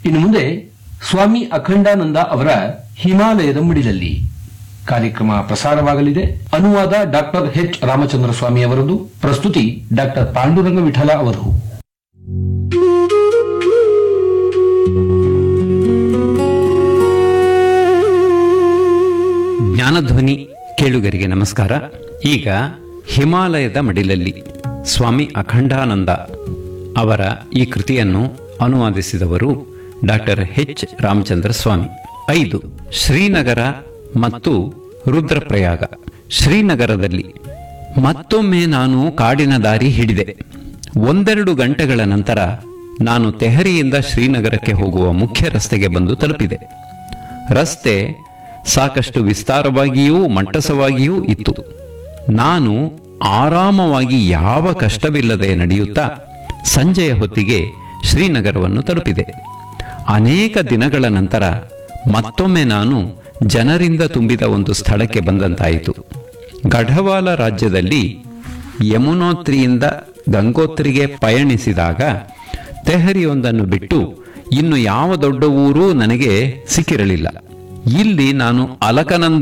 ಇನ್ನು ಮುಂದೆ ಸ್ವಾಮಿ ಅಖಂಡಾನಂದ ಅವರ ಹಿಮಾಲಯದ ಮುಡಿಲಲ್ಲಿ ಕಾರ್ಯಕ್ರಮ ಪ್ರಸಾರವಾಗಲಿದೆ ಅನುವಾದ ಡಾಕ್ಟರ್ ಎಚ್ ರಾಮಚಂದ್ರ ಸ್ವಾಮಿ ಅವರದು ಪ್ರಸ್ತುತಿ ಡಾಕ್ಟರ್ ಪಾಂಡುರಂಗ ವಿಠಲ ಅವರು ಜ್ಞಾನಧ್ವನಿ ಕೇಳುಗರಿಗೆ ನಮಸ್ಕಾರ ಈಗ ಹಿಮಾಲಯದ ಮಡಿಲಲ್ಲಿ ಸ್ವಾಮಿ ಅಖಂಡಾನಂದ ಅವರ ಈ ಕೃತಿಯನ್ನು ಅನುವಾದಿಸಿದವರು ಡಾಕ್ಟರ್ ಎಚ್ ರಾಮಚಂದ್ರ ಸ್ವಾಮಿ ಐದು ಶ್ರೀನಗರ ಮತ್ತು ರುದ್ರಪ್ರಯಾಗ ಶ್ರೀನಗರದಲ್ಲಿ ಮತ್ತೊಮ್ಮೆ ನಾನು ಕಾಡಿನ ದಾರಿ ಹಿಡಿದೆ ಒಂದೆರಡು ಗಂಟೆಗಳ ನಂತರ ನಾನು ತೆಹರಿಯಿಂದ ಶ್ರೀನಗರಕ್ಕೆ ಹೋಗುವ ಮುಖ್ಯ ರಸ್ತೆಗೆ ಬಂದು ತಲುಪಿದೆ ರಸ್ತೆ ಸಾಕಷ್ಟು ವಿಸ್ತಾರವಾಗಿಯೂ ಮಟ್ಟಸವಾಗಿಯೂ ಇತ್ತು ನಾನು ಆರಾಮವಾಗಿ ಯಾವ ಕಷ್ಟವಿಲ್ಲದೆ ನಡೆಯುತ್ತಾ ಸಂಜೆಯ ಹೊತ್ತಿಗೆ ಶ್ರೀನಗರವನ್ನು ತಲುಪಿದೆ ಅನೇಕ ದಿನಗಳ ನಂತರ ಮತ್ತೊಮ್ಮೆ ನಾನು ಜನರಿಂದ ತುಂಬಿದ ಒಂದು ಸ್ಥಳಕ್ಕೆ ಬಂದಂತಾಯಿತು ಗಢವಾಲ ರಾಜ್ಯದಲ್ಲಿ ಯಮುನೋತ್ರಿಯಿಂದ ಗಂಗೋತ್ರಿಗೆ ಪಯಣಿಸಿದಾಗ ತೆಹರಿಯೊಂದನ್ನು ಬಿಟ್ಟು ಇನ್ನು ಯಾವ ದೊಡ್ಡ ಊರೂ ನನಗೆ ಸಿಕ್ಕಿರಲಿಲ್ಲ ಇಲ್ಲಿ ನಾನು ಅಲಕನಂದ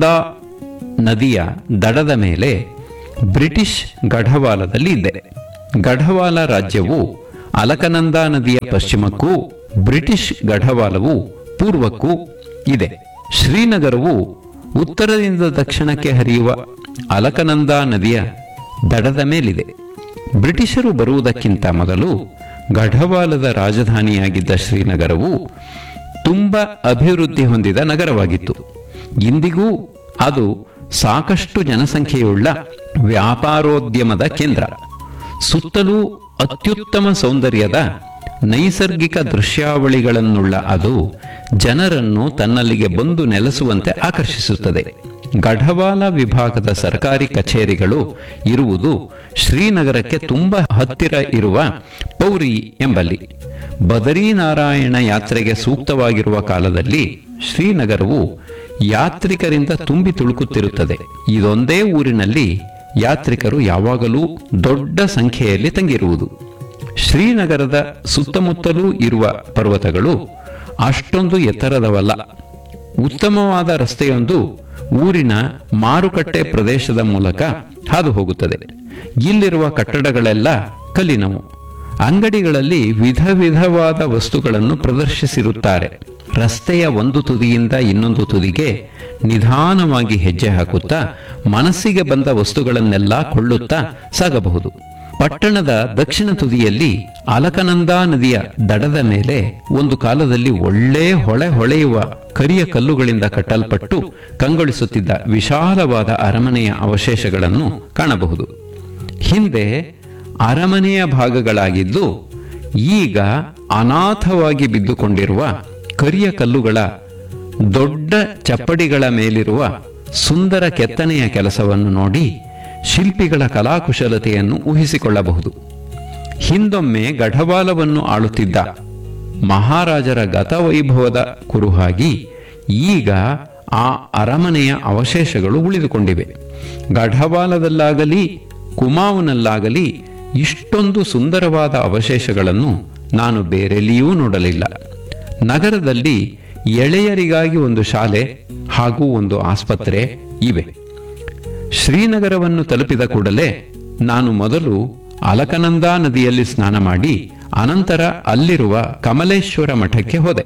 ನದಿಯ ದಡದ ಮೇಲೆ ಬ್ರಿಟಿಷ್ ಗಢವಾಲದಲ್ಲಿ ಇದ್ದೆ ಗಢವಾಲ ರಾಜ್ಯವು ಅಲಕನಂದ ನದಿಯ ಪಶ್ಚಿಮಕ್ಕೂ ಬ್ರಿಟಿಷ್ ಗಢವಾಲವು ಪೂರ್ವಕ್ಕೂ ಇದೆ ಶ್ರೀನಗರವು ಉತ್ತರದಿಂದ ದಕ್ಷಿಣಕ್ಕೆ ಹರಿಯುವ ಅಲಕನಂದ ನದಿಯ ದಡದ ಮೇಲಿದೆ ಬ್ರಿಟಿಷರು ಬರುವುದಕ್ಕಿಂತ ಮೊದಲು ಗಢವಾಲದ ರಾಜಧಾನಿಯಾಗಿದ್ದ ಶ್ರೀನಗರವು ತುಂಬ ಅಭಿವೃದ್ಧಿ ಹೊಂದಿದ ನಗರವಾಗಿತ್ತು ಇಂದಿಗೂ ಅದು ಸಾಕಷ್ಟು ಜನಸಂಖ್ಯೆಯುಳ್ಳ ವ್ಯಾಪಾರೋದ್ಯಮದ ಕೇಂದ್ರ ಸುತ್ತಲೂ ಅತ್ಯುತ್ತಮ ಸೌಂದರ್ಯದ ನೈಸರ್ಗಿಕ ದೃಶ್ಯಾವಳಿಗಳನ್ನುಳ್ಳ ಅದು ಜನರನ್ನು ತನ್ನಲ್ಲಿಗೆ ಬಂದು ನೆಲೆಸುವಂತೆ ಆಕರ್ಷಿಸುತ್ತದೆ ಗಢವಾಲ ವಿಭಾಗದ ಸರ್ಕಾರಿ ಕಚೇರಿಗಳು ಇರುವುದು ಶ್ರೀನಗರಕ್ಕೆ ತುಂಬಾ ಹತ್ತಿರ ಇರುವ ಪೌರಿ ಎಂಬಲ್ಲಿ ಬದರೀನಾರಾಯಣ ಯಾತ್ರೆಗೆ ಸೂಕ್ತವಾಗಿರುವ ಕಾಲದಲ್ಲಿ ಶ್ರೀನಗರವು ಯಾತ್ರಿಕರಿಂದ ತುಂಬಿ ತುಳುಕುತ್ತಿರುತ್ತದೆ ಇದೊಂದೇ ಊರಿನಲ್ಲಿ ಯಾತ್ರಿಕರು ಯಾವಾಗಲೂ ದೊಡ್ಡ ಸಂಖ್ಯೆಯಲ್ಲಿ ತಂಗಿರುವುದು ಶ್ರೀನಗರದ ಸುತ್ತಮುತ್ತಲೂ ಇರುವ ಪರ್ವತಗಳು ಅಷ್ಟೊಂದು ಎತ್ತರದವಲ್ಲ ಉತ್ತಮವಾದ ರಸ್ತೆಯೊಂದು ಊರಿನ ಮಾರುಕಟ್ಟೆ ಪ್ರದೇಶದ ಮೂಲಕ ಹಾದು ಹೋಗುತ್ತದೆ ಇಲ್ಲಿರುವ ಕಟ್ಟಡಗಳೆಲ್ಲ ಕಲ್ಲಿನವು ಅಂಗಡಿಗಳಲ್ಲಿ ವಿಧ ವಿಧವಾದ ವಸ್ತುಗಳನ್ನು ಪ್ರದರ್ಶಿಸಿರುತ್ತಾರೆ ರಸ್ತೆಯ ಒಂದು ತುದಿಯಿಂದ ಇನ್ನೊಂದು ತುದಿಗೆ ನಿಧಾನವಾಗಿ ಹೆಜ್ಜೆ ಹಾಕುತ್ತಾ ಮನಸ್ಸಿಗೆ ಬಂದ ವಸ್ತುಗಳನ್ನೆಲ್ಲ ಕೊಳ್ಳುತ್ತಾ ಸಾಗಬಹುದು ಪಟ್ಟಣದ ದಕ್ಷಿಣ ತುದಿಯಲ್ಲಿ ಅಲಕನಂದ ನದಿಯ ದಡದ ಮೇಲೆ ಒಂದು ಕಾಲದಲ್ಲಿ ಒಳ್ಳೆ ಹೊಳೆ ಹೊಳೆಯುವ ಕರಿಯ ಕಲ್ಲುಗಳಿಂದ ಕಟ್ಟಲ್ಪಟ್ಟು ಕಂಗೊಳಿಸುತ್ತಿದ್ದ ವಿಶಾಲವಾದ ಅರಮನೆಯ ಅವಶೇಷಗಳನ್ನು ಕಾಣಬಹುದು ಹಿಂದೆ ಅರಮನೆಯ ಭಾಗಗಳಾಗಿದ್ದು ಈಗ ಅನಾಥವಾಗಿ ಬಿದ್ದುಕೊಂಡಿರುವ ಕರಿಯ ಕಲ್ಲುಗಳ ದೊಡ್ಡ ಚಪ್ಪಡಿಗಳ ಮೇಲಿರುವ ಸುಂದರ ಕೆತ್ತನೆಯ ಕೆಲಸವನ್ನು ನೋಡಿ ಶಿಲ್ಪಿಗಳ ಕಲಾಕುಶಲತೆಯನ್ನು ಊಹಿಸಿಕೊಳ್ಳಬಹುದು ಹಿಂದೊಮ್ಮೆ ಗಢವಾಲವನ್ನು ಆಳುತ್ತಿದ್ದ ಮಹಾರಾಜರ ಗತವೈಭವದ ಕುರುಹಾಗಿ ಈಗ ಆ ಅರಮನೆಯ ಅವಶೇಷಗಳು ಉಳಿದುಕೊಂಡಿವೆ ಗಢವಾಲದಲ್ಲಾಗಲಿ ಕುಮಾವುನಲ್ಲಾಗಲಿ ಇಷ್ಟೊಂದು ಸುಂದರವಾದ ಅವಶೇಷಗಳನ್ನು ನಾನು ಬೇರೆಲ್ಲಿಯೂ ನೋಡಲಿಲ್ಲ ನಗರದಲ್ಲಿ ಎಳೆಯರಿಗಾಗಿ ಒಂದು ಶಾಲೆ ಹಾಗೂ ಒಂದು ಆಸ್ಪತ್ರೆ ಇವೆ ಶ್ರೀನಗರವನ್ನು ತಲುಪಿದ ಕೂಡಲೇ ನಾನು ಮೊದಲು ಅಲಕನಂದಾ ನದಿಯಲ್ಲಿ ಸ್ನಾನ ಮಾಡಿ ಅನಂತರ ಅಲ್ಲಿರುವ ಕಮಲೇಶ್ವರ ಮಠಕ್ಕೆ ಹೋದೆ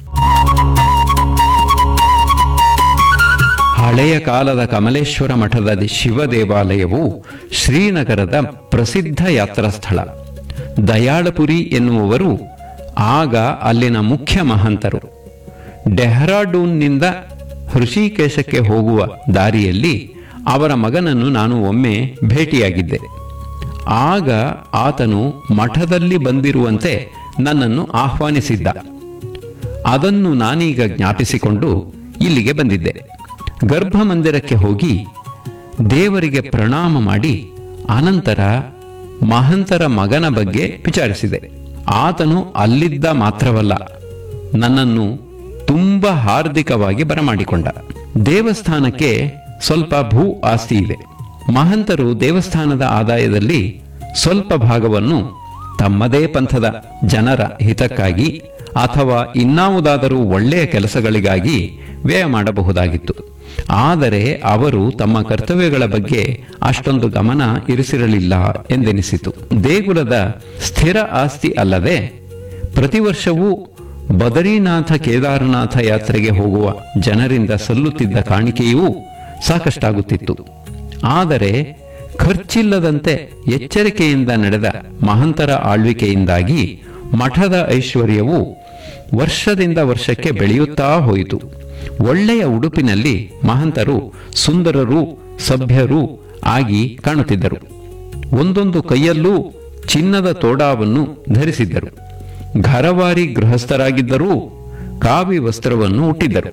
ಹಳೆಯ ಕಾಲದ ಕಮಲೇಶ್ವರ ಮಠದ ಶಿವ ದೇವಾಲಯವು ಶ್ರೀನಗರದ ಪ್ರಸಿದ್ಧ ಯಾತ್ರಾ ಸ್ಥಳ ದಯಾಳಪುರಿ ಎನ್ನುವವರು ಆಗ ಅಲ್ಲಿನ ಮುಖ್ಯ ಮಹಂತರು ಡೆಹ್ರಾಡೂನ್ನಿಂದ ಹೃಷಿಕೇಶಕ್ಕೆ ಹೋಗುವ ದಾರಿಯಲ್ಲಿ ಅವರ ಮಗನನ್ನು ನಾನು ಒಮ್ಮೆ ಭೇಟಿಯಾಗಿದ್ದೆ ಆಗ ಆತನು ಮಠದಲ್ಲಿ ಬಂದಿರುವಂತೆ ನನ್ನನ್ನು ಆಹ್ವಾನಿಸಿದ್ದ ಅದನ್ನು ನಾನೀಗ ಜ್ಞಾಪಿಸಿಕೊಂಡು ಇಲ್ಲಿಗೆ ಬಂದಿದ್ದೆ ಗರ್ಭ ಮಂದಿರಕ್ಕೆ ಹೋಗಿ ದೇವರಿಗೆ ಪ್ರಣಾಮ ಮಾಡಿ ಅನಂತರ ಮಹಂತರ ಮಗನ ಬಗ್ಗೆ ವಿಚಾರಿಸಿದೆ ಆತನು ಅಲ್ಲಿದ್ದ ಮಾತ್ರವಲ್ಲ ನನ್ನನ್ನು ತುಂಬ ಹಾರ್ದಿಕವಾಗಿ ಬರಮಾಡಿಕೊಂಡ ದೇವಸ್ಥಾನಕ್ಕೆ ಸ್ವಲ್ಪ ಭೂ ಆಸ್ತಿ ಇದೆ ಮಹಂತರು ದೇವಸ್ಥಾನದ ಆದಾಯದಲ್ಲಿ ಸ್ವಲ್ಪ ಭಾಗವನ್ನು ತಮ್ಮದೇ ಪಂಥದ ಜನರ ಹಿತಕ್ಕಾಗಿ ಅಥವಾ ಇನ್ನಾವುದಾದರೂ ಒಳ್ಳೆಯ ಕೆಲಸಗಳಿಗಾಗಿ ವ್ಯಯ ಮಾಡಬಹುದಾಗಿತ್ತು ಆದರೆ ಅವರು ತಮ್ಮ ಕರ್ತವ್ಯಗಳ ಬಗ್ಗೆ ಅಷ್ಟೊಂದು ಗಮನ ಇರಿಸಿರಲಿಲ್ಲ ಎಂದೆನಿಸಿತು ದೇಗುಲದ ಸ್ಥಿರ ಆಸ್ತಿ ಅಲ್ಲದೆ ಪ್ರತಿ ವರ್ಷವೂ ಬದರಿನಾಥ ಕೇದಾರನಾಥ ಯಾತ್ರೆಗೆ ಹೋಗುವ ಜನರಿಂದ ಸಲ್ಲುತ್ತಿದ್ದ ಕಾಣಿಕೆಯೂ ಸಾಕಷ್ಟಾಗುತ್ತಿತ್ತು ಆದರೆ ಖರ್ಚಿಲ್ಲದಂತೆ ಎಚ್ಚರಿಕೆಯಿಂದ ನಡೆದ ಮಹಂತರ ಆಳ್ವಿಕೆಯಿಂದಾಗಿ ಮಠದ ಐಶ್ವರ್ಯವು ವರ್ಷದಿಂದ ವರ್ಷಕ್ಕೆ ಬೆಳೆಯುತ್ತಾ ಹೋಯಿತು ಒಳ್ಳೆಯ ಉಡುಪಿನಲ್ಲಿ ಮಹಂತರು ಸುಂದರರೂ ಸಭ್ಯರೂ ಆಗಿ ಕಾಣುತ್ತಿದ್ದರು ಒಂದೊಂದು ಕೈಯಲ್ಲೂ ಚಿನ್ನದ ತೋಡಾವನ್ನು ಧರಿಸಿದ್ದರು ಘರವಾರಿ ಗೃಹಸ್ಥರಾಗಿದ್ದರೂ ಕಾವಿ ವಸ್ತ್ರವನ್ನು ಹುಟ್ಟಿದ್ದರು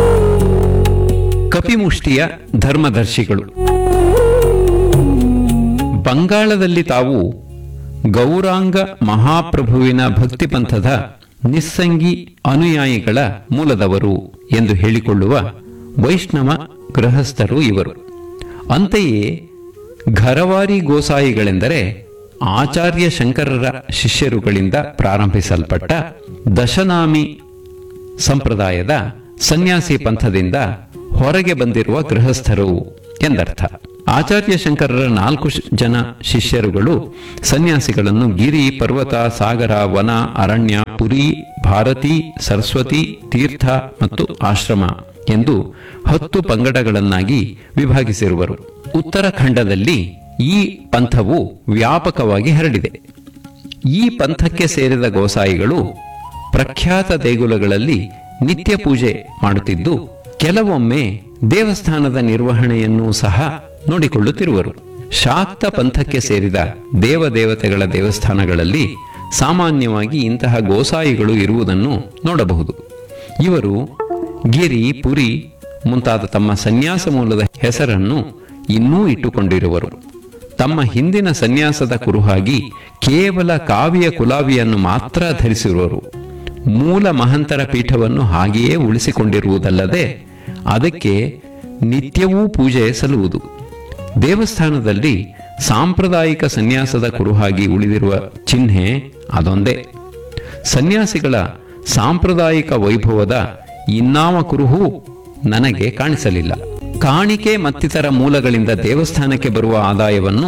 ಕಪಿಮುಷ್ಟಿಯ ಧರ್ಮದರ್ಶಿಗಳು ಬಂಗಾಳದಲ್ಲಿ ತಾವು ಗೌರಾಂಗ ಮಹಾಪ್ರಭುವಿನ ಭಕ್ತಿ ಪಂಥದ ನಿಸ್ಸಂಗಿ ಅನುಯಾಯಿಗಳ ಮೂಲದವರು ಎಂದು ಹೇಳಿಕೊಳ್ಳುವ ವೈಷ್ಣವ ಗೃಹಸ್ಥರು ಇವರು ಅಂತೆಯೇ ಘರವಾರಿ ಗೋಸಾಯಿಗಳೆಂದರೆ ಆಚಾರ್ಯ ಶಂಕರರ ಶಿಷ್ಯರುಗಳಿಂದ ಪ್ರಾರಂಭಿಸಲ್ಪಟ್ಟ ದಶನಾಮಿ ಸಂಪ್ರದಾಯದ ಸನ್ಯಾಸಿ ಪಂಥದಿಂದ ಹೊರಗೆ ಬಂದಿರುವ ಗೃಹಸ್ಥರು ಎಂದರ್ಥ ಆಚಾರ್ಯ ಶಂಕರರ ನಾಲ್ಕು ಶ್- ಜನ ಶಿಷ್ಯರುಗಳು ಸನ್ಯಾಸಿಗಳನ್ನು ಗಿರಿ ಪರ್ವತ ಸಾಗರ ವನ ಅರಣ್ಯ ಪುರಿ ಭಾರತಿ ಸರಸ್ವತಿ ತೀರ್ಥ ಮತ್ತು ಆಶ್ರಮ ಎಂದು ಹತ್ತು ಪಂಗಡಗಳನ್ನಾಗಿ ವಿಭಾಗಿಸಿರುವರು ಉತ್ತರಾಖಂಡದಲ್ಲಿ ಈ ಪಂಥವು ವ್ಯಾಪಕವಾಗಿ ಹರಡಿದೆ ಈ ಪಂಥಕ್ಕೆ ಸೇರಿದ ಗೋಸಾಯಿಗಳು ಪ್ರಖ್ಯಾತ ದೇಗುಲಗಳಲ್ಲಿ ನಿತ್ಯ ಪೂಜೆ ಮಾಡುತ್ತಿದ್ದು ಕೆಲವೊಮ್ಮೆ ದೇವಸ್ಥಾನದ ನಿರ್ವಹಣೆಯನ್ನೂ ಸಹ ನೋಡಿಕೊಳ್ಳುತ್ತಿರುವರು ಶಾಕ್ತ ಪಂಥಕ್ಕೆ ಸೇರಿದ ದೇವದೇವತೆಗಳ ದೇವಸ್ಥಾನಗಳಲ್ಲಿ ಸಾಮಾನ್ಯವಾಗಿ ಇಂತಹ ಗೋಸಾಯಿಗಳು ಇರುವುದನ್ನು ನೋಡಬಹುದು ಇವರು ಗಿರಿ ಪುರಿ ಮುಂತಾದ ತಮ್ಮ ಸನ್ಯಾಸ ಮೂಲದ ಹೆಸರನ್ನು ಇನ್ನೂ ಇಟ್ಟುಕೊಂಡಿರುವರು ತಮ್ಮ ಹಿಂದಿನ ಸನ್ಯಾಸದ ಕುರುಹಾಗಿ ಕೇವಲ ಕಾವಿಯ ಕುಲಾವಿಯನ್ನು ಮಾತ್ರ ಧರಿಸಿರುವರು ಮೂಲ ಮಹಂತರ ಪೀಠವನ್ನು ಹಾಗೆಯೇ ಉಳಿಸಿಕೊಂಡಿರುವುದಲ್ಲದೆ ಅದಕ್ಕೆ ನಿತ್ಯವೂ ಪೂಜೆ ಸಲ್ಲುವುದು ದೇವಸ್ಥಾನದಲ್ಲಿ ಸಾಂಪ್ರದಾಯಿಕ ಸನ್ಯಾಸದ ಕುರುಹಾಗಿ ಉಳಿದಿರುವ ಚಿಹ್ನೆ ಅದೊಂದೇ ಸನ್ಯಾಸಿಗಳ ಸಾಂಪ್ರದಾಯಿಕ ವೈಭವದ ಇನ್ನಾವ ಕುರುಹು ನನಗೆ ಕಾಣಿಸಲಿಲ್ಲ ಕಾಣಿಕೆ ಮತ್ತಿತರ ಮೂಲಗಳಿಂದ ದೇವಸ್ಥಾನಕ್ಕೆ ಬರುವ ಆದಾಯವನ್ನು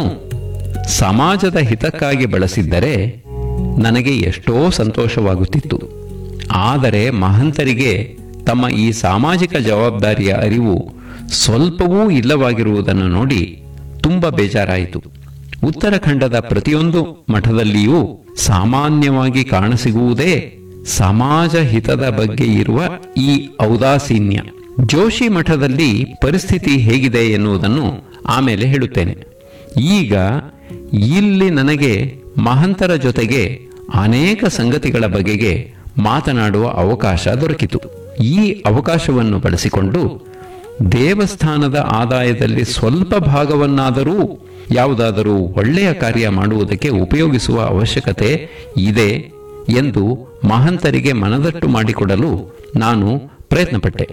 ಸಮಾಜದ ಹಿತಕ್ಕಾಗಿ ಬಳಸಿದ್ದರೆ ನನಗೆ ಎಷ್ಟೋ ಸಂತೋಷವಾಗುತ್ತಿತ್ತು ಆದರೆ ಮಹಂತರಿಗೆ ತಮ್ಮ ಈ ಸಾಮಾಜಿಕ ಜವಾಬ್ದಾರಿಯ ಅರಿವು ಸ್ವಲ್ಪವೂ ಇಲ್ಲವಾಗಿರುವುದನ್ನು ನೋಡಿ ತುಂಬ ಬೇಜಾರಾಯಿತು ಉತ್ತರಾಖಂಡದ ಪ್ರತಿಯೊಂದು ಮಠದಲ್ಲಿಯೂ ಸಾಮಾನ್ಯವಾಗಿ ಕಾಣಸಿಗುವುದೇ ಸಮಾಜ ಹಿತದ ಬಗ್ಗೆ ಇರುವ ಈ ಔದಾಸೀನ್ಯ ಜೋಶಿ ಮಠದಲ್ಲಿ ಪರಿಸ್ಥಿತಿ ಹೇಗಿದೆ ಎನ್ನುವುದನ್ನು ಆಮೇಲೆ ಹೇಳುತ್ತೇನೆ ಈಗ ಇಲ್ಲಿ ನನಗೆ ಮಹಂತರ ಜೊತೆಗೆ ಅನೇಕ ಸಂಗತಿಗಳ ಬಗೆಗೆ ಮಾತನಾಡುವ ಅವಕಾಶ ದೊರಕಿತು ಈ ಅವಕಾಶವನ್ನು ಬಳಸಿಕೊಂಡು ದೇವಸ್ಥಾನದ ಆದಾಯದಲ್ಲಿ ಸ್ವಲ್ಪ ಭಾಗವನ್ನಾದರೂ ಯಾವುದಾದರೂ ಒಳ್ಳೆಯ ಕಾರ್ಯ ಮಾಡುವುದಕ್ಕೆ ಉಪಯೋಗಿಸುವ ಅವಶ್ಯಕತೆ ಇದೆ ಎಂದು ಮಹಂತರಿಗೆ ಮನದಟ್ಟು ಮಾಡಿಕೊಡಲು ನಾನು ಪ್ರಯತ್ನಪಟ್ಟೆ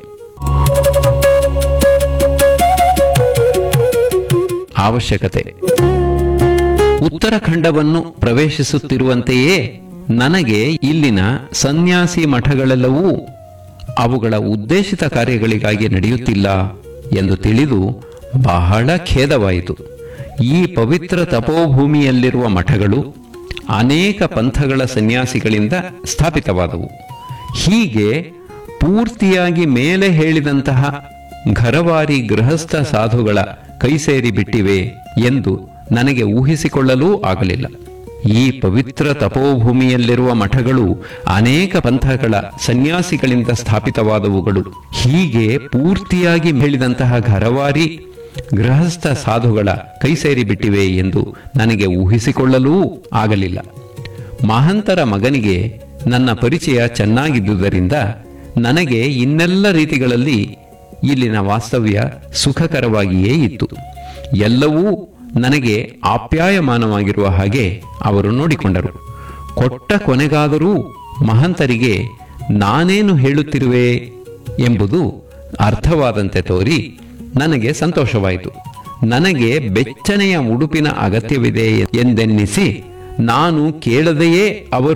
ಅವಶ್ಯಕತೆ ಉತ್ತರಾಖಂಡವನ್ನು ಪ್ರವೇಶಿಸುತ್ತಿರುವಂತೆಯೇ ನನಗೆ ಇಲ್ಲಿನ ಸನ್ಯಾಸಿ ಮಠಗಳೆಲ್ಲವೂ ಅವುಗಳ ಉದ್ದೇಶಿತ ಕಾರ್ಯಗಳಿಗಾಗಿ ನಡೆಯುತ್ತಿಲ್ಲ ಎಂದು ತಿಳಿದು ಬಹಳ ಖೇದವಾಯಿತು ಈ ಪವಿತ್ರ ತಪೋಭೂಮಿಯಲ್ಲಿರುವ ಮಠಗಳು ಅನೇಕ ಪಂಥಗಳ ಸನ್ಯಾಸಿಗಳಿಂದ ಸ್ಥಾಪಿತವಾದವು ಹೀಗೆ ಪೂರ್ತಿಯಾಗಿ ಮೇಲೆ ಹೇಳಿದಂತಹ ಘರವಾರಿ ಗೃಹಸ್ಥ ಸಾಧುಗಳ ಕೈಸೇರಿ ಬಿಟ್ಟಿವೆ ಎಂದು ನನಗೆ ಊಹಿಸಿಕೊಳ್ಳಲೂ ಆಗಲಿಲ್ಲ ಈ ಪವಿತ್ರ ತಪೋಭೂಮಿಯಲ್ಲಿರುವ ಮಠಗಳು ಅನೇಕ ಪಂಥಗಳ ಸನ್ಯಾಸಿಗಳಿಂದ ಸ್ಥಾಪಿತವಾದವುಗಳು ಹೀಗೆ ಪೂರ್ತಿಯಾಗಿ ಹೇಳಿದಂತಹ ಘರವಾರಿ ಗೃಹಸ್ಥ ಸಾಧುಗಳ ಕೈಸೇರಿ ಬಿಟ್ಟಿವೆ ಎಂದು ನನಗೆ ಊಹಿಸಿಕೊಳ್ಳಲೂ ಆಗಲಿಲ್ಲ ಮಹಂತರ ಮಗನಿಗೆ ನನ್ನ ಪರಿಚಯ ಚೆನ್ನಾಗಿದ್ದುದರಿಂದ ನನಗೆ ಇನ್ನೆಲ್ಲ ರೀತಿಗಳಲ್ಲಿ ಇಲ್ಲಿನ ವಾಸ್ತವ್ಯ ಸುಖಕರವಾಗಿಯೇ ಇತ್ತು ಎಲ್ಲವೂ ನನಗೆ ಆಪ್ಯಾಯಮಾನವಾಗಿರುವ ಹಾಗೆ ಅವರು ನೋಡಿಕೊಂಡರು ಕೊಟ್ಟ ಕೊನೆಗಾದರೂ ಮಹಂತರಿಗೆ ನಾನೇನು ಹೇಳುತ್ತಿರುವೆ ಎಂಬುದು ಅರ್ಥವಾದಂತೆ ತೋರಿ ನನಗೆ ಸಂತೋಷವಾಯಿತು ನನಗೆ ಬೆಚ್ಚನೆಯ ಉಡುಪಿನ ಅಗತ್ಯವಿದೆ ಎಂದೆನ್ನಿಸಿ ನಾನು ಕೇಳದೆಯೇ ಅವರು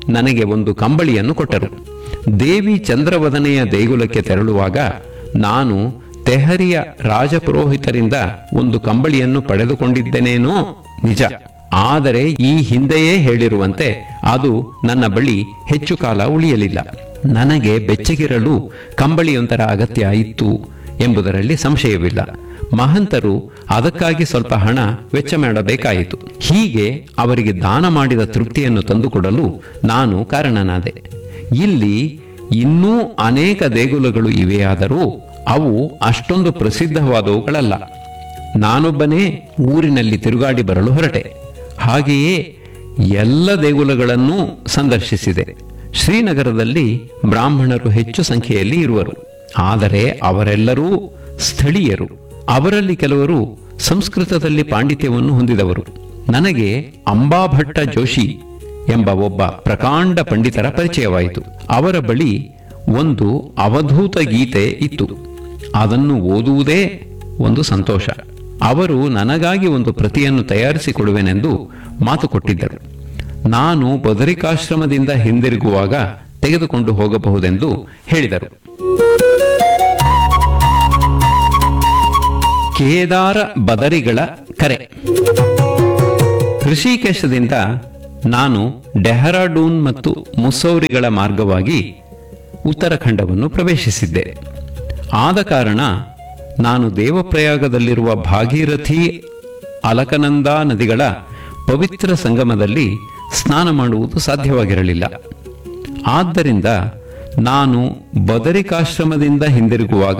ನನಗೆ ಒಂದು ಕಂಬಳಿಯನ್ನು ಕೊಟ್ಟರು ದೇವಿ ಚಂದ್ರವದನೆಯ ದೇಗುಲಕ್ಕೆ ತೆರಳುವಾಗ ನಾನು ತೆಹರಿಯ ರಾಜಪುರೋಹಿತರಿಂದ ಒಂದು ಕಂಬಳಿಯನ್ನು ಪಡೆದುಕೊಂಡಿದ್ದೇನೇನೋ ನಿಜ ಆದರೆ ಈ ಹಿಂದೆಯೇ ಹೇಳಿರುವಂತೆ ಅದು ನನ್ನ ಬಳಿ ಹೆಚ್ಚು ಕಾಲ ಉಳಿಯಲಿಲ್ಲ ನನಗೆ ಬೆಚ್ಚಗಿರಲು ಕಂಬಳಿಯೊಂದರ ಅಗತ್ಯ ಇತ್ತು ಎಂಬುದರಲ್ಲಿ ಸಂಶಯವಿಲ್ಲ ಮಹಂತರು ಅದಕ್ಕಾಗಿ ಸ್ವಲ್ಪ ಹಣ ವೆಚ್ಚ ಮಾಡಬೇಕಾಯಿತು ಹೀಗೆ ಅವರಿಗೆ ದಾನ ಮಾಡಿದ ತೃಪ್ತಿಯನ್ನು ತಂದುಕೊಡಲು ನಾನು ಕಾರಣನಾದೆ ಇಲ್ಲಿ ಇನ್ನೂ ಅನೇಕ ದೇಗುಲಗಳು ಇವೆಯಾದರೂ ಅವು ಅಷ್ಟೊಂದು ಪ್ರಸಿದ್ಧವಾದವುಗಳಲ್ಲ ನಾನೊಬ್ಬನೇ ಊರಿನಲ್ಲಿ ತಿರುಗಾಡಿ ಬರಲು ಹೊರಟೆ ಹಾಗೆಯೇ ಎಲ್ಲ ದೇಗುಲಗಳನ್ನೂ ಸಂದರ್ಶಿಸಿದೆ ಶ್ರೀನಗರದಲ್ಲಿ ಬ್ರಾಹ್ಮಣರು ಹೆಚ್ಚು ಸಂಖ್ಯೆಯಲ್ಲಿ ಇರುವರು ಆದರೆ ಅವರೆಲ್ಲರೂ ಸ್ಥಳೀಯರು ಅವರಲ್ಲಿ ಕೆಲವರು ಸಂಸ್ಕೃತದಲ್ಲಿ ಪಾಂಡಿತ್ಯವನ್ನು ಹೊಂದಿದವರು ನನಗೆ ಅಂಬಾಭಟ್ಟ ಜೋಶಿ ಎಂಬ ಒಬ್ಬ ಪ್ರಕಾಂಡ ಪಂಡಿತರ ಪರಿಚಯವಾಯಿತು ಅವರ ಬಳಿ ಒಂದು ಅವಧೂತ ಗೀತೆ ಇತ್ತು ಅದನ್ನು ಓದುವುದೇ ಒಂದು ಸಂತೋಷ ಅವರು ನನಗಾಗಿ ಒಂದು ಪ್ರತಿಯನ್ನು ತಯಾರಿಸಿಕೊಡುವೆನೆಂದು ಮಾತು ಕೊಟ್ಟಿದ್ದರು ನಾನು ಬದರಿಕಾಶ್ರಮದಿಂದ ಹಿಂದಿರುಗುವಾಗ ತೆಗೆದುಕೊಂಡು ಹೋಗಬಹುದೆಂದು ಹೇಳಿದರು ಕೇದಾರ ಬದರಿಗಳ ಕರೆ ಋಷಿಕೇಶದಿಂದ ನಾನು ಡೆಹರಾಡೂನ್ ಮತ್ತು ಮುಸೌರಿಗಳ ಮಾರ್ಗವಾಗಿ ಉತ್ತರಾಖಂಡವನ್ನು ಪ್ರವೇಶಿಸಿದ್ದೆ ಆದ ಕಾರಣ ನಾನು ದೇವಪ್ರಯಾಗದಲ್ಲಿರುವ ಭಾಗೀರಥಿ ಅಲಕನಂದ ನದಿಗಳ ಪವಿತ್ರ ಸಂಗಮದಲ್ಲಿ ಸ್ನಾನ ಮಾಡುವುದು ಸಾಧ್ಯವಾಗಿರಲಿಲ್ಲ ಆದ್ದರಿಂದ ನಾನು ಬದರಿಕಾಶ್ರಮದಿಂದ ಹಿಂದಿರುಗುವಾಗ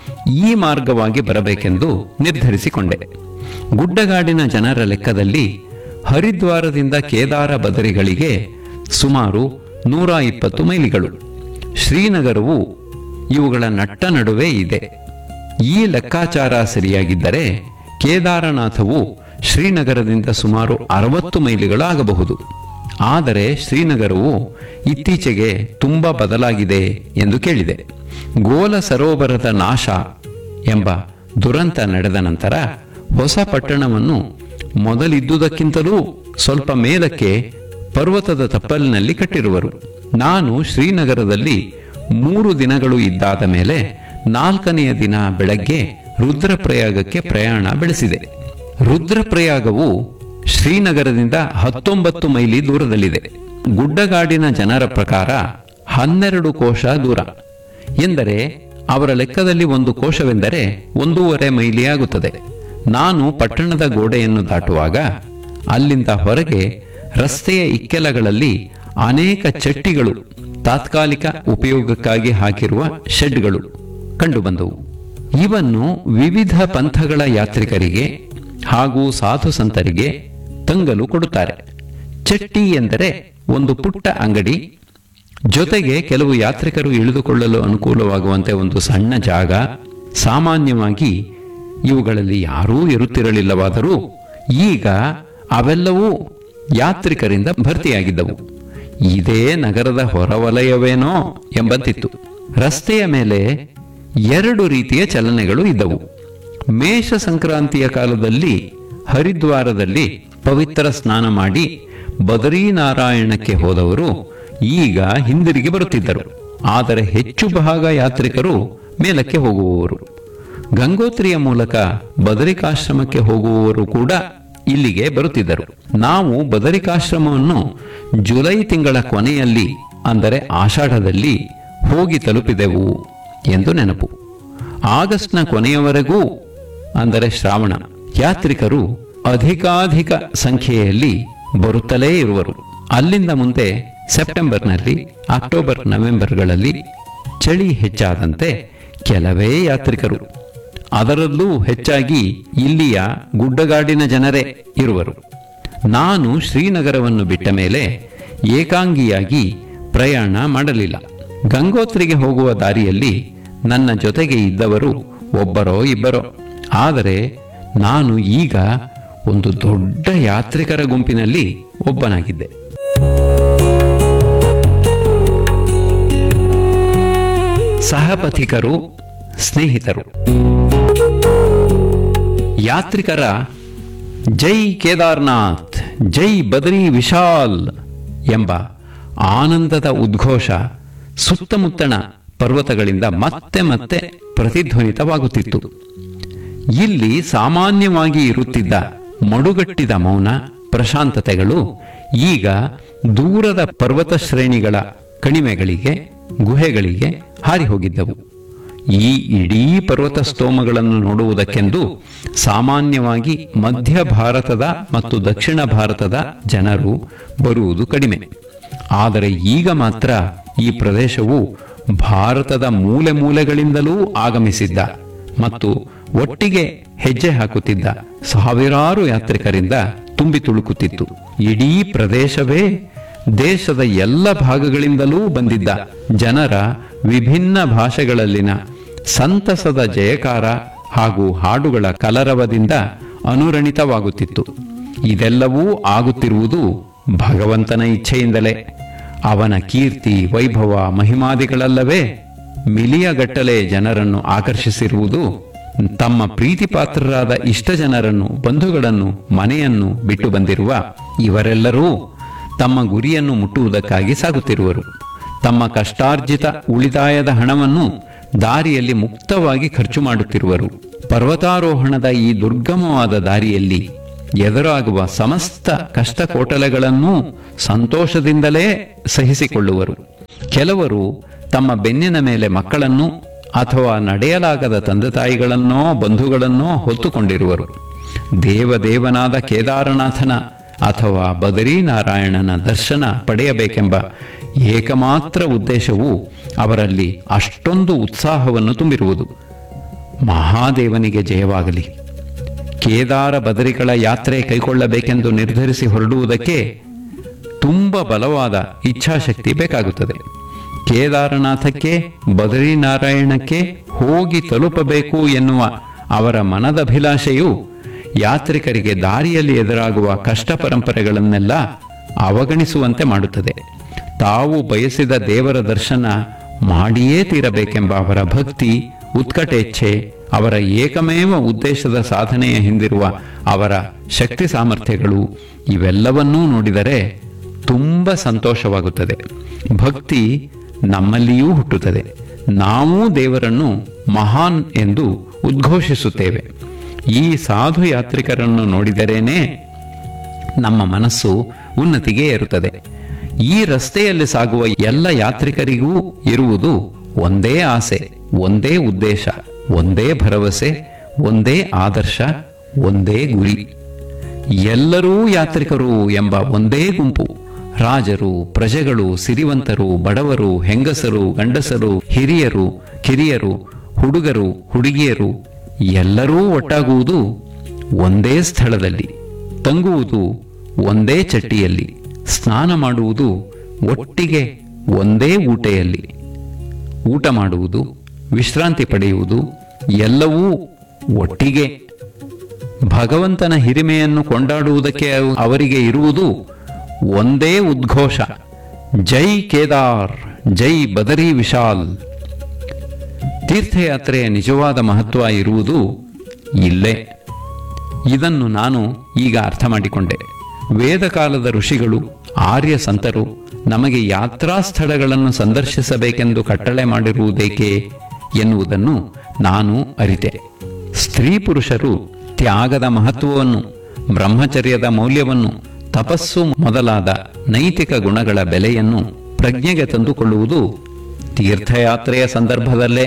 ಈ ಮಾರ್ಗವಾಗಿ ಬರಬೇಕೆಂದು ನಿರ್ಧರಿಸಿಕೊಂಡೆ ಗುಡ್ಡಗಾಡಿನ ಜನರ ಲೆಕ್ಕದಲ್ಲಿ ಹರಿದ್ವಾರದಿಂದ ಕೇದಾರ ಬದರಿಗಳಿಗೆ ಸುಮಾರು ನೂರ ಇಪ್ಪತ್ತು ಮೈಲಿಗಳು ಶ್ರೀನಗರವು ಇವುಗಳ ನಟ್ಟ ನಡುವೆ ಇದೆ ಈ ಲೆಕ್ಕಾಚಾರ ಸರಿಯಾಗಿದ್ದರೆ ಕೇದಾರನಾಥವು ಶ್ರೀನಗರದಿಂದ ಸುಮಾರು ಅರವತ್ತು ಮೈಲಿಗಳು ಆಗಬಹುದು ಆದರೆ ಶ್ರೀನಗರವು ಇತ್ತೀಚೆಗೆ ತುಂಬಾ ಬದಲಾಗಿದೆ ಎಂದು ಕೇಳಿದೆ ಗೋಲ ಸರೋವರದ ನಾಶ ಎಂಬ ದುರಂತ ನಡೆದ ನಂತರ ಹೊಸ ಪಟ್ಟಣವನ್ನು ಮೊದಲಿದ್ದುದಕ್ಕಿಂತಲೂ ಸ್ವಲ್ಪ ಮೇಲಕ್ಕೆ ಪರ್ವತದ ತಪ್ಪಲಿನಲ್ಲಿ ಕಟ್ಟಿರುವರು ನಾನು ಶ್ರೀನಗರದಲ್ಲಿ ಮೂರು ದಿನಗಳು ಇದ್ದಾದ ಮೇಲೆ ನಾಲ್ಕನೆಯ ದಿನ ಬೆಳಗ್ಗೆ ರುದ್ರಪ್ರಯಾಗಕ್ಕೆ ಪ್ರಯಾಣ ಬೆಳೆಸಿದೆ ರುದ್ರಪ್ರಯಾಗವು ಶ್ರೀನಗರದಿಂದ ಹತ್ತೊಂಬತ್ತು ಮೈಲಿ ದೂರದಲ್ಲಿದೆ ಗುಡ್ಡಗಾಡಿನ ಜನರ ಪ್ರಕಾರ ಹನ್ನೆರಡು ಕೋಶ ದೂರ ಎಂದರೆ ಅವರ ಲೆಕ್ಕದಲ್ಲಿ ಒಂದು ಕೋಶವೆಂದರೆ ಒಂದೂವರೆ ಮೈಲಿ ಆಗುತ್ತದೆ ನಾನು ಪಟ್ಟಣದ ಗೋಡೆಯನ್ನು ದಾಟುವಾಗ ಅಲ್ಲಿಂದ ಹೊರಗೆ ರಸ್ತೆಯ ಇಕ್ಕೆಲಗಳಲ್ಲಿ ಅನೇಕ ಚಟ್ಟಿಗಳು ತಾತ್ಕಾಲಿಕ ಉಪಯೋಗಕ್ಕಾಗಿ ಹಾಕಿರುವ ಶೆಡ್ಗಳು ಕಂಡುಬಂದವು ಇವನ್ನು ವಿವಿಧ ಪಂಥಗಳ ಯಾತ್ರಿಕರಿಗೆ ಹಾಗೂ ಸಾಧು ಸಂತರಿಗೆ ತಂಗಲು ಕೊಡುತ್ತಾರೆ ಚಟ್ಟಿ ಎಂದರೆ ಒಂದು ಪುಟ್ಟ ಅಂಗಡಿ ಜೊತೆಗೆ ಕೆಲವು ಯಾತ್ರಿಕರು ಇಳಿದುಕೊಳ್ಳಲು ಅನುಕೂಲವಾಗುವಂತೆ ಒಂದು ಸಣ್ಣ ಜಾಗ ಸಾಮಾನ್ಯವಾಗಿ ಇವುಗಳಲ್ಲಿ ಯಾರೂ ಇರುತ್ತಿರಲಿಲ್ಲವಾದರೂ ಈಗ ಅವೆಲ್ಲವೂ ಯಾತ್ರಿಕರಿಂದ ಭರ್ತಿಯಾಗಿದ್ದವು ಇದೇ ನಗರದ ಹೊರವಲಯವೇನೋ ಎಂಬಂತಿತ್ತು ರಸ್ತೆಯ ಮೇಲೆ ಎರಡು ರೀತಿಯ ಚಲನೆಗಳು ಇದ್ದವು ಮೇಷ ಸಂಕ್ರಾಂತಿಯ ಕಾಲದಲ್ಲಿ ಹರಿದ್ವಾರದಲ್ಲಿ ಪವಿತ್ರ ಸ್ನಾನ ಮಾಡಿ ಬದರೀನಾರಾಯಣಕ್ಕೆ ಹೋದವರು ಈಗ ಹಿಂದಿರುಗಿ ಬರುತ್ತಿದ್ದರು ಆದರೆ ಹೆಚ್ಚು ಭಾಗ ಯಾತ್ರಿಕರು ಮೇಲಕ್ಕೆ ಹೋಗುವವರು ಗಂಗೋತ್ರಿಯ ಮೂಲಕ ಬದರಿಕಾಶ್ರಮಕ್ಕೆ ಹೋಗುವವರು ಕೂಡ ಇಲ್ಲಿಗೆ ಬರುತ್ತಿದ್ದರು ನಾವು ಬದರಿಕಾಶ್ರಮವನ್ನು ಜುಲೈ ತಿಂಗಳ ಕೊನೆಯಲ್ಲಿ ಅಂದರೆ ಆಷಾಢದಲ್ಲಿ ಹೋಗಿ ತಲುಪಿದೆವು ಎಂದು ನೆನಪು ಆಗಸ್ಟ್ನ ಕೊನೆಯವರೆಗೂ ಅಂದರೆ ಶ್ರಾವಣ ಯಾತ್ರಿಕರು ಅಧಿಕಾಧಿಕ ಸಂಖ್ಯೆಯಲ್ಲಿ ಬರುತ್ತಲೇ ಇರುವರು ಅಲ್ಲಿಂದ ಮುಂದೆ ಸೆಪ್ಟೆಂಬರ್ನಲ್ಲಿ ಅಕ್ಟೋಬರ್ ನವೆಂಬರ್ಗಳಲ್ಲಿ ಚಳಿ ಹೆಚ್ಚಾದಂತೆ ಕೆಲವೇ ಯಾತ್ರಿಕರು ಅದರಲ್ಲೂ ಹೆಚ್ಚಾಗಿ ಇಲ್ಲಿಯ ಗುಡ್ಡಗಾಡಿನ ಜನರೇ ಇರುವರು ನಾನು ಶ್ರೀನಗರವನ್ನು ಬಿಟ್ಟ ಮೇಲೆ ಏಕಾಂಗಿಯಾಗಿ ಪ್ರಯಾಣ ಮಾಡಲಿಲ್ಲ ಗಂಗೋತ್ರಿಗೆ ಹೋಗುವ ದಾರಿಯಲ್ಲಿ ನನ್ನ ಜೊತೆಗೆ ಇದ್ದವರು ಒಬ್ಬರೋ ಇಬ್ಬರೋ ಆದರೆ ನಾನು ಈಗ ಒಂದು ದೊಡ್ಡ ಯಾತ್ರಿಕರ ಗುಂಪಿನಲ್ಲಿ ಒಬ್ಬನಾಗಿದ್ದೆ ಸಹಪಥಿಕರು ಸ್ನೇಹಿತರು ಯಾತ್ರಿಕರ ಜೈ ಕೇದಾರ್ನಾಥ್ ಜೈ ಬದ್ರಿ ವಿಶಾಲ್ ಎಂಬ ಆನಂದದ ಉದ್ಘೋಷ ಸುತ್ತಮುತ್ತಣ ಪರ್ವತಗಳಿಂದ ಮತ್ತೆ ಮತ್ತೆ ಪ್ರತಿಧ್ವನಿತವಾಗುತ್ತಿತ್ತು ಇಲ್ಲಿ ಸಾಮಾನ್ಯವಾಗಿ ಇರುತ್ತಿದ್ದ ಮಡುಗಟ್ಟಿದ ಮೌನ ಪ್ರಶಾಂತತೆಗಳು ಈಗ ದೂರದ ಪರ್ವತ ಶ್ರೇಣಿಗಳ ಕಣಿವೆಗಳಿಗೆ ಗುಹೆಗಳಿಗೆ ಹಾರಿ ಹೋಗಿದ್ದವು ಈ ಇಡೀ ಪರ್ವತ ಸ್ತೋಮಗಳನ್ನು ನೋಡುವುದಕ್ಕೆಂದು ಸಾಮಾನ್ಯವಾಗಿ ಮಧ್ಯ ಭಾರತದ ಮತ್ತು ದಕ್ಷಿಣ ಭಾರತದ ಜನರು ಬರುವುದು ಕಡಿಮೆ ಆದರೆ ಈಗ ಮಾತ್ರ ಈ ಪ್ರದೇಶವು ಭಾರತದ ಮೂಲೆ ಮೂಲೆಗಳಿಂದಲೂ ಆಗಮಿಸಿದ್ದ ಮತ್ತು ಒಟ್ಟಿಗೆ ಹೆಜ್ಜೆ ಹಾಕುತ್ತಿದ್ದ ಸಾವಿರಾರು ಯಾತ್ರಿಕರಿಂದ ತುಂಬಿ ತುಳುಕುತ್ತಿತ್ತು ಇಡೀ ಪ್ರದೇಶವೇ ದೇಶದ ಎಲ್ಲ ಭಾಗಗಳಿಂದಲೂ ಬಂದಿದ್ದ ಜನರ ವಿಭಿನ್ನ ಭಾಷೆಗಳಲ್ಲಿನ ಸಂತಸದ ಜಯಕಾರ ಹಾಗೂ ಹಾಡುಗಳ ಕಲರವದಿಂದ ಅನುರಣಿತವಾಗುತ್ತಿತ್ತು ಇದೆಲ್ಲವೂ ಆಗುತ್ತಿರುವುದು ಭಗವಂತನ ಇಚ್ಛೆಯಿಂದಲೇ ಅವನ ಕೀರ್ತಿ ವೈಭವ ಮಹಿಮಾದಿಗಳಲ್ಲವೇ ಮಿಲಿಯಗಟ್ಟಲೆ ಜನರನ್ನು ಆಕರ್ಷಿಸಿರುವುದು ತಮ್ಮ ಪ್ರೀತಿಪಾತ್ರರಾದ ಇಷ್ಟ ಜನರನ್ನು ಬಂಧುಗಳನ್ನು ಮನೆಯನ್ನು ಬಿಟ್ಟು ಬಂದಿರುವ ಇವರೆಲ್ಲರೂ ತಮ್ಮ ಗುರಿಯನ್ನು ಮುಟ್ಟುವುದಕ್ಕಾಗಿ ಸಾಗುತ್ತಿರುವರು ತಮ್ಮ ಕಷ್ಟಾರ್ಜಿತ ಉಳಿತಾಯದ ಹಣವನ್ನು ದಾರಿಯಲ್ಲಿ ಮುಕ್ತವಾಗಿ ಖರ್ಚು ಮಾಡುತ್ತಿರುವರು ಪರ್ವತಾರೋಹಣದ ಈ ದುರ್ಗಮವಾದ ದಾರಿಯಲ್ಲಿ ಎದುರಾಗುವ ಸಮಸ್ತ ಕಷ್ಟ ಕೋಟಲೆಗಳನ್ನೂ ಸಂತೋಷದಿಂದಲೇ ಸಹಿಸಿಕೊಳ್ಳುವರು ಕೆಲವರು ತಮ್ಮ ಬೆನ್ನಿನ ಮೇಲೆ ಮಕ್ಕಳನ್ನು ಅಥವಾ ನಡೆಯಲಾಗದ ತಂದೆ ತಾಯಿಗಳನ್ನೋ ಬಂಧುಗಳನ್ನೋ ಹೊತ್ತುಕೊಂಡಿರುವರು ದೇವದೇವನಾದ ಕೇದಾರನಾಥನ ಅಥವಾ ಬದರೀನಾರಾಯಣನ ದರ್ಶನ ಪಡೆಯಬೇಕೆಂಬ ಏಕಮಾತ್ರ ಉದ್ದೇಶವು ಅವರಲ್ಲಿ ಅಷ್ಟೊಂದು ಉತ್ಸಾಹವನ್ನು ತುಂಬಿರುವುದು ಮಹಾದೇವನಿಗೆ ಜಯವಾಗಲಿ ಕೇದಾರ ಬದರಿಗಳ ಯಾತ್ರೆ ಕೈಗೊಳ್ಳಬೇಕೆಂದು ನಿರ್ಧರಿಸಿ ಹೊರಡುವುದಕ್ಕೆ ತುಂಬ ಬಲವಾದ ಇಚ್ಛಾಶಕ್ತಿ ಬೇಕಾಗುತ್ತದೆ ಕೇದಾರನಾಥಕ್ಕೆ ಬದರಿನಾರಾಯಣಕ್ಕೆ ಹೋಗಿ ತಲುಪಬೇಕು ಎನ್ನುವ ಅವರ ಮನದಭಿಲಾಷೆಯು ಯಾತ್ರಿಕರಿಗೆ ದಾರಿಯಲ್ಲಿ ಎದುರಾಗುವ ಕಷ್ಟ ಪರಂಪರೆಗಳನ್ನೆಲ್ಲ ಅವಗಣಿಸುವಂತೆ ಮಾಡುತ್ತದೆ ತಾವು ಬಯಸಿದ ದೇವರ ದರ್ಶನ ಮಾಡಿಯೇ ತೀರಬೇಕೆಂಬ ಅವರ ಭಕ್ತಿ ಉತ್ಕಟೇಚ್ಛೆ ಅವರ ಏಕಮೇವ ಉದ್ದೇಶದ ಸಾಧನೆಯ ಹಿಂದಿರುವ ಅವರ ಶಕ್ತಿ ಸಾಮರ್ಥ್ಯಗಳು ಇವೆಲ್ಲವನ್ನೂ ನೋಡಿದರೆ ತುಂಬ ಸಂತೋಷವಾಗುತ್ತದೆ ಭಕ್ತಿ ನಮ್ಮಲ್ಲಿಯೂ ಹುಟ್ಟುತ್ತದೆ ನಾವೂ ದೇವರನ್ನು ಮಹಾನ್ ಎಂದು ಉದ್ಘೋಷಿಸುತ್ತೇವೆ ಈ ಸಾಧು ಯಾತ್ರಿಕರನ್ನು ನೋಡಿದರೇನೆ ನಮ್ಮ ಮನಸ್ಸು ಉನ್ನತಿಗೆ ಏರುತ್ತದೆ ಈ ರಸ್ತೆಯಲ್ಲಿ ಸಾಗುವ ಎಲ್ಲ ಯಾತ್ರಿಕರಿಗೂ ಇರುವುದು ಒಂದೇ ಆಸೆ ಒಂದೇ ಉದ್ದೇಶ ಒಂದೇ ಭರವಸೆ ಒಂದೇ ಆದರ್ಶ ಒಂದೇ ಗುರಿ ಎಲ್ಲರೂ ಯಾತ್ರಿಕರು ಎಂಬ ಒಂದೇ ಗುಂಪು ರಾಜರು ಪ್ರಜೆಗಳು ಸಿರಿವಂತರು ಬಡವರು ಹೆಂಗಸರು ಗಂಡಸರು ಹಿರಿಯರು ಕಿರಿಯರು ಹುಡುಗರು ಹುಡುಗಿಯರು ಎಲ್ಲರೂ ಒಟ್ಟಾಗುವುದು ಒಂದೇ ಸ್ಥಳದಲ್ಲಿ ತಂಗುವುದು ಒಂದೇ ಚಟ್ಟಿಯಲ್ಲಿ ಸ್ನಾನ ಮಾಡುವುದು ಒಟ್ಟಿಗೆ ಒಂದೇ ಊಟೆಯಲ್ಲಿ ಊಟ ಮಾಡುವುದು ವಿಶ್ರಾಂತಿ ಪಡೆಯುವುದು ಎಲ್ಲವೂ ಒಟ್ಟಿಗೆ ಭಗವಂತನ ಹಿರಿಮೆಯನ್ನು ಕೊಂಡಾಡುವುದಕ್ಕೆ ಅವರಿಗೆ ಇರುವುದು ಒಂದೇ ಉದ್ಘೋಷ ಜೈ ಕೇದಾರ್ ಜೈ ಬದರಿ ವಿಶಾಲ್ ತೀರ್ಥಯಾತ್ರೆಯ ನಿಜವಾದ ಮಹತ್ವ ಇರುವುದು ಇಲ್ಲೇ ಇದನ್ನು ನಾನು ಈಗ ಅರ್ಥ ಮಾಡಿಕೊಂಡೆ ವೇದಕಾಲದ ಋಷಿಗಳು ಆರ್ಯ ಸಂತರು ನಮಗೆ ಯಾತ್ರಾ ಸ್ಥಳಗಳನ್ನು ಸಂದರ್ಶಿಸಬೇಕೆಂದು ಕಟ್ಟಳೆ ಮಾಡಿರುವುದೇಕೆ ಎನ್ನುವುದನ್ನು ನಾನು ಅರಿತೆ ಸ್ತ್ರೀ ಪುರುಷರು ತ್ಯಾಗದ ಮಹತ್ವವನ್ನು ಬ್ರಹ್ಮಚರ್ಯದ ಮೌಲ್ಯವನ್ನು ತಪಸ್ಸು ಮೊದಲಾದ ನೈತಿಕ ಗುಣಗಳ ಬೆಲೆಯನ್ನು ಪ್ರಜ್ಞೆಗೆ ತಂದುಕೊಳ್ಳುವುದು ತೀರ್ಥಯಾತ್ರೆಯ ಸಂದರ್ಭದಲ್ಲೇ